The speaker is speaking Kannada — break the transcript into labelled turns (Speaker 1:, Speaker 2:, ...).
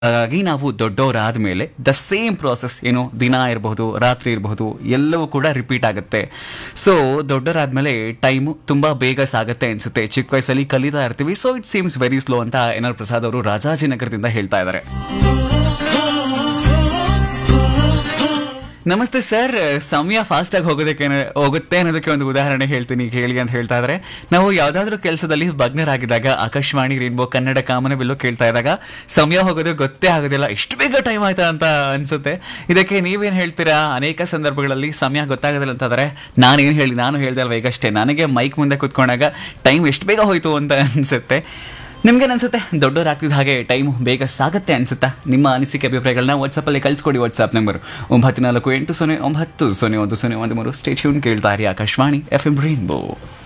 Speaker 1: ಹಾಗಾಗಿ ನಾವು ದೊಡ್ಡವರಾದ ಮೇಲೆ ದ ಸೇಮ್ ಪ್ರಾಸೆಸ್ ಏನು ದಿನ ಇರಬಹುದು ರಾತ್ರಿ ಇರಬಹುದು ಎಲ್ಲವೂ ಕೂಡ ರಿಪೀಟ್ ಆಗುತ್ತೆ ಸೊ ದೊಡ್ಡವರಾದ್ಮೇಲೆ ಟೈಮು ತುಂಬಾ ಬೇಗ ಸಾಗುತ್ತೆ ಅನ್ಸುತ್ತೆ ಚಿಕ್ಕ ವಯಸ್ಸಲ್ಲಿ ಕಲಿತಾ ಇರ್ತೀವಿ so it seems very slow ಅಂತ ಎನ್ ಆರ್ ಪ್ರಸಾದ್ ಅವರು ರಾಜಾಜಿನಗರದಿಂದ ಹೇಳ್ತಾ ಇದ್ದಾರೆ ನಮಸ್ತೆ ಸರ್ ಸಮಯ ಫಾಸ್ಟ್ ಆಗಿ ಹೋಗೋದಕ್ಕೆ ಹೋಗುತ್ತೆ ಅನ್ನೋದಕ್ಕೆ ಒಂದು ಉದಾಹರಣೆ ಹೇಳ್ತೀನಿ ಹೇಳಿ ಅಂತ ಹೇಳ್ತಾ ಇದ್ದಾರೆ ನಾವು ಯಾವ್ದಾದ್ರು ಕೆಲಸದಲ್ಲಿ ಭಗ್ನರಾಗಿದ್ದಾಗ ಆಕಾಶವಾಣಿ ರೇನ್ಬೋ ಕನ್ನಡ ಕಾಮನ ಬಿಲ್ಲು ಕೇಳ್ತಾ ಇದ್ದಾಗ ಸಮಯ ಹೋಗೋದು ಗೊತ್ತೇ ಆಗೋದಿಲ್ಲ ಎಷ್ಟು ಬೇಗ ಟೈಮ್ ಆಯ್ತಾ ಅಂತ ಅನ್ಸುತ್ತೆ ಇದಕ್ಕೆ ನೀವೇನ್ ಹೇಳ್ತೀರಾ ಅನೇಕ ಸಂದರ್ಭಗಳಲ್ಲಿ ಸಮಯ ಗೊತ್ತಾಗೋದಿಲ್ಲ ಅಂತಂದ್ರೆ ನಾನೇನು ಹೇಳಿ ನಾನು ಹೇಳ್ದೆ ಅಲ್ವಾ ಈಗಷ್ಟೇ ನನಗೆ ಮೈಕ್ ಮುಂದೆ ಕುತ್ಕೊಂಡಾಗ ಟೈಮ್ ಎಷ್ಟು ಬೇಗ ಹೋಯ್ತು ಅಂತ ಅನ್ಸುತ್ತೆ ನಿಮ್ಗೇನು ಅನ್ಸುತ್ತೆ ದೊಡ್ಡವರಾಗ್ತಿದ್ದ ಹಾಗೆ ಟೈಮ್ ಬೇಗ ಸಾಗುತ್ತೆ ಅನ್ಸುತ್ತಾ ನಿಮ್ಮ ಅನಿಸಿಕೆ ಅಭಿಪ್ರಾಯಗಳನ್ನ ವಾಟ್ಸಪ್ಪಲ್ಲಿ ಕಳಿಸ್ಕೊಡಿ ವಾಟ್ಸ್ಆಪ್ ನಂಬರ್ ಒಂಬತ್ತು ನಾಲ್ಕು ಎಂಟು ಸೊನ್ನೆ ಒಂಬತ್ತು ಸೊನ್ನೆ ಒಂದು ಸೊನ್ನೆ ಒಂದು ಮೂರು ಸ್ಟೇಟ್ಯೂನ್ ಕೇಳ್ತಾ ಇರಿ ಆಕಾಶವಾಣಿ ಎಫ್ ಎಂ ರೈನ್ಬೋ